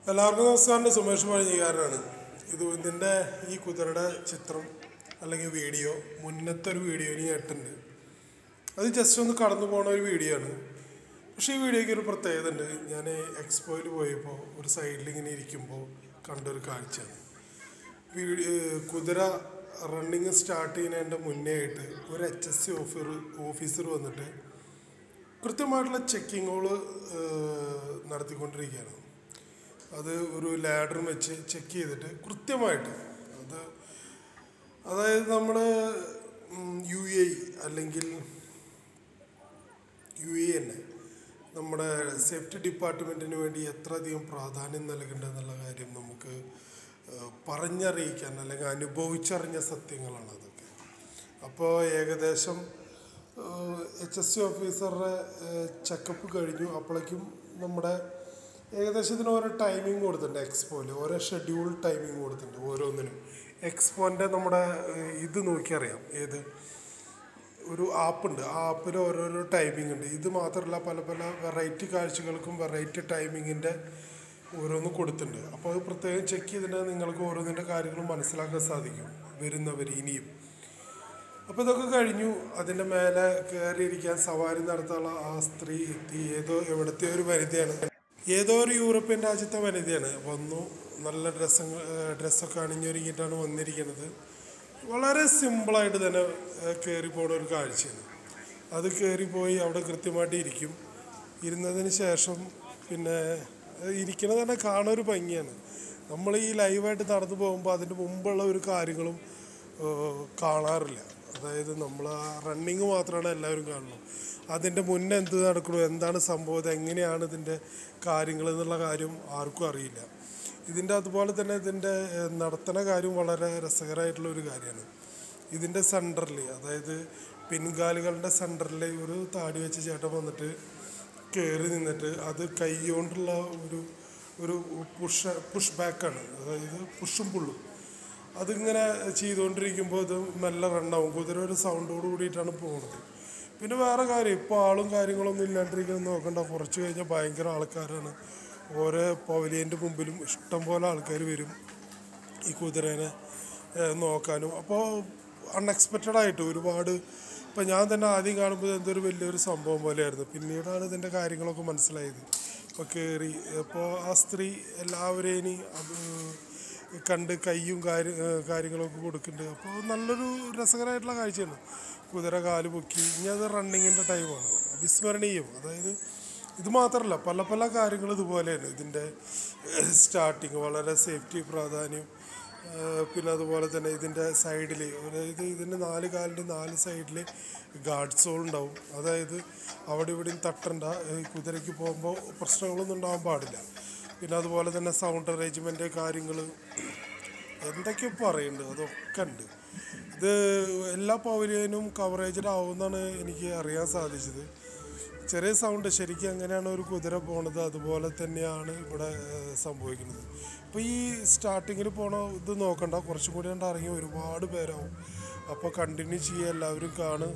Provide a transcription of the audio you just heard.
എല്ലാവർക്കും നമസ്കാരം സുമേഷ് പഴഞ്ഞിക്കാരനാണ് ഇത് ഇതിൻ്റെ ഈ കുതിരയുടെ ചിത്രം അല്ലെങ്കിൽ വീഡിയോ മുന്നത്തെ ഒരു വീഡിയോയിൽ ഞാൻ ഇട്ടുണ്ട് അത് ജസ്റ്റ് ഒന്ന് കടന്നു പോണ ഒരു വീഡിയോ ആണ് പക്ഷേ ഈ വീഡിയോയ്ക്ക് ഒരു പ്രത്യേകത ഉണ്ട് ഞാൻ എക്സ്പോയിൽ പോയപ്പോൾ ഒരു സൈഡിൽ ഇങ്ങനെ ഇരിക്കുമ്പോൾ കണ്ടൊരു കാഴ്ചയാണ് വീഡിയോ കുതിര റണ്ണിങ് സ്റ്റാർട്ട് ചെയ്യുന്നതിൻ്റെ മുന്നേ ആയിട്ട് ഒരു H S C officer officer വന്നിട്ട് കൃത്യമായിട്ടുള്ള ചെക്കിങ്ങുകൾ നടത്തിക്കൊണ്ടിരിക്കുകയാണ് അത് ഒരു ലാഡറും വെച്ച് ചെക്ക് ചെയ്തിട്ട് കൃത്യമായിട്ട് അത് അതായത് നമ്മൾ യു എ അല്ലെങ്കിൽ യു എ തന്നെ നമ്മുടെ സേഫ്റ്റി ഡിപ്പാർട്ട്മെൻറ്റിന് വേണ്ടി എത്ര അധികം പ്രാധാന്യം നൽകേണ്ടതെന്നുള്ള കാര്യം നമുക്ക് ഏഹ്, പറഞ്ഞറിയിക്കാൻ അല്ലെങ്കിൽ അനുഭവിച്ചറിഞ്ഞ സത്യങ്ങളാണ് അതൊക്കെ അപ്പോൾ ഏകദേശം എച്ച് എസ് സി ഓഫീസറുടെ ചെക്കപ്പ് കഴിഞ്ഞു അപ്പോഴേക്കും നമ്മുടെ ഏകദേശം ഇതിന് ഓരോ ടൈമിംഗ് കൊടുത്തിട്ടുണ്ട് എക്സ്പോയിൽ ഓരോ ഷെഡ്യൂൾ ടൈമിംഗ് കൊടുത്തിട്ടുണ്ട് ഓരോന്നിനും എക്സ്പോൻ്റെ നമ്മുടെ ഏഹ്, ഇത് നോക്കിയറിയാം ഏത് ഒരു ആപ്പുണ്ട് ആ ആപ്പിൽ ഓരോരോ ടൈമിംഗ് ഉണ്ട് ഇത് മാത്രമല്ല പല പല വെറൈറ്റി കാഴ്ചകൾക്കും വെറൈറ്റി ടൈമിങ്ങിൻ്റെ ഓരോന്നും കൊടുത്തിട്ടുണ്ട് അപ്പോൾ അത് പ്രത്യേകം ചെക്ക് ചെയ്തിട്ട് നിങ്ങൾക്ക് ഓരോന്നിൻ്റെ കാര്യങ്ങളും മനസ്സിലാക്കാൻ സാധിക്കും വരുന്നവർ ഇനിയും അപ്പോൾ ഇതൊക്കെ കഴിഞ്ഞു അതിൻ്റെ മേലെ കയറിയിരിക്കാൻ സവാരി നടത്താനുള്ള ആ സ്ത്രീ എത്തി ഏതോ എവിടുത്തെ ഒരു വനിതയാണ് ഏതോ ഒരു യൂറോപ്യൻ രാജ്യത്തെ വനിതയാണ് വന്നു നല്ല ഡ്രസ്സ് ഡ്രസ്സൊക്കെ അണിഞ്ഞൊരുങ്ങിയിട്ടാണ് വന്നിരിക്കുന്നത് വളരെ സിമ്പിളായിട്ട് തന്നെ കയറി പോണ ഒരു കാഴ്ചയാണ് അത് കയറിപ്പോയി അവിടെ കൃത്യമായിട്ട് ഇരിക്കും ഇരുന്നതിന് ശേഷം പിന്നെ അത് ഇരിക്കണത് തന്നെ കാണാൻ ഒരു ഭംഗിയാണ് നമ്മൾ ഈ ലൈവായിട്ട് നടന്നു പോകുമ്പോൾ അതിൻ്റെ മുമ്പുള്ള ഒരു കാര്യങ്ങളും ഏഹ്, കാണാറില്ല അതായത് നമ്മൾ ആ റണ്ണിങ് മാത്രമാണ് എല്ലാവരും കാണുന്നത് അതിൻ്റെ മുന്നേ എന്ത് നടക്കണു എന്താണ് സംഭവം ഇത് എങ്ങനെയാണ് ഇതിൻ്റെ കാര്യങ്ങൾ എന്നുള്ള കാര്യം ആർക്കും അറിയില്ല ഇതിൻ്റെ അതുപോലെ തന്നെ ഇതിൻ്റെ ഏഹ്, നടത്തണ കാര്യം വളരെ രസകരമായിട്ടുള്ള ഒരു കാര്യമാണ് ഇതിൻ്റെ സെൻറ്ററിൽ അതായത് പിൻകാലുകളുടെ സെൻറ്ററിൽ ഒരു താടി വെച്ച ചേട്ടൻ വന്നിട്ട് കയറി നിന്നിട്ട് അത് കൈ കൊണ്ടുള്ള ഒരു ഒരു പുഷ് പുഷ് ബാക്കാണ് അതായത് പുഷും പുള്ളും അതിങ്ങനെ ചെയ്തുകൊണ്ടിരിക്കുമ്പോൾ ഇത് മെല്ലെ റണ്ണാവും കുതിര ഒരു സൗണ്ടോട് കൂടിയിട്ടാണ് പോകുന്നത് പിന്നെ വേറെ കാര്യം ഇപ്പോൾ ആളും കാര്യങ്ങളൊന്നും ഇല്ലാണ്ടിരിക്കുന്നത് നോക്കണ്ട കുറച്ച് കഴിഞ്ഞാൽ ഭയങ്കര ആൾക്കാരാണ് ഓരോ പവലിയൻ്റെ മുമ്പിലും ഇഷ്ടം പോലെ ആൾക്കാർ വരും ഈ കുതിരേനെ ഏഹ്, നോക്കാനും അപ്പോൾ അൺഎക്സ്പെക്റ്റഡ് ആയിട്ട് ഒരുപാട് ഇപ്പം ഞാൻ തന്നെ ആദ്യം കാണുമ്പോൾ എന്തൊരു വലിയൊരു സംഭവം പോലെയായിരുന്നു പിന്നീടാണ് ഇതിൻ്റെ കാര്യങ്ങളൊക്കെ മനസ്സിലായത് ഇപ്പോൾ കയറി അപ്പോൾ ആ സ്ത്രീ എല്ലാവരെയും അത് കണ്ട് കയ്യും കാര്യ ഏഹ്, കാര്യങ്ങളൊക്കെ കൊടുക്കുന്നുണ്ട് അപ്പോൾ നല്ലൊരു രസകരമായിട്ടുള്ള കാഴ്ചയാണ് കുതിര കാല് പൊക്കി ഇനി അത് റണ്ണിങ്ങിൻ്റെ ടൈമാണ് വിസ്മരണീയം അതായത് ഇത് മാത്രമല്ല പല പല കാര്യങ്ങൾ ഇതുപോലെയാണ് ഇതിൻ്റെ സ്റ്റാർട്ടിങ് വളരെ സേഫ്റ്റി പ്രാധാന്യം ഏഹ് പിന്നെ അതുപോലെ തന്നെ ഇതിൻ്റെ സൈഡിൽ അതായത് ഇതിൻ്റെ നാല് കാലിൻ്റെ നാല് സൈഡിൽ ഗാർഡ്സുകൾ ഉണ്ടാവും അതായത് അവിടെ ഇവിടെയും തട്ടണ്ട ഏഹ് കുതിരയ്ക്ക് പോകുമ്പോൾ പ്രശ്നങ്ങളൊന്നും ഉണ്ടാവാൻ പാടില്ല പിന്നെ അതുപോലെ തന്നെ സൗണ്ട് അറേഞ്ച്മെൻറ്റ് കാര്യങ്ങൾ എന്തൊക്കെ പറയുന്നുണ്ട് അതൊക്കെ ഉണ്ട് ഇത് എല്ലാ പൗരനും കവറേജിൽ ആവുമെന്നാണ് എനിക്ക് അറിയാൻ സാധിച്ചത് ചെറിയ സൗണ്ട് ശരിക്കും എങ്ങനെയാണ് ഒരു കുതിര പോണത് അതുപോലെ തന്നെയാണ് ഇവിടെ ഏഹ്, സംഭവിക്കുന്നത് ഇപ്പോൾ ഈ സ്റ്റാർട്ടിങ്ങിൽ പോണ ഇത് നോക്കണ്ട കുറച്ചും കൂടി കണ്ട് ഇറങ്ങി ഒരുപാട് പേരാവും അപ്പോൾ കണ്ടിന്യൂ ചെയ്യുക എല്ലാവരും കാണും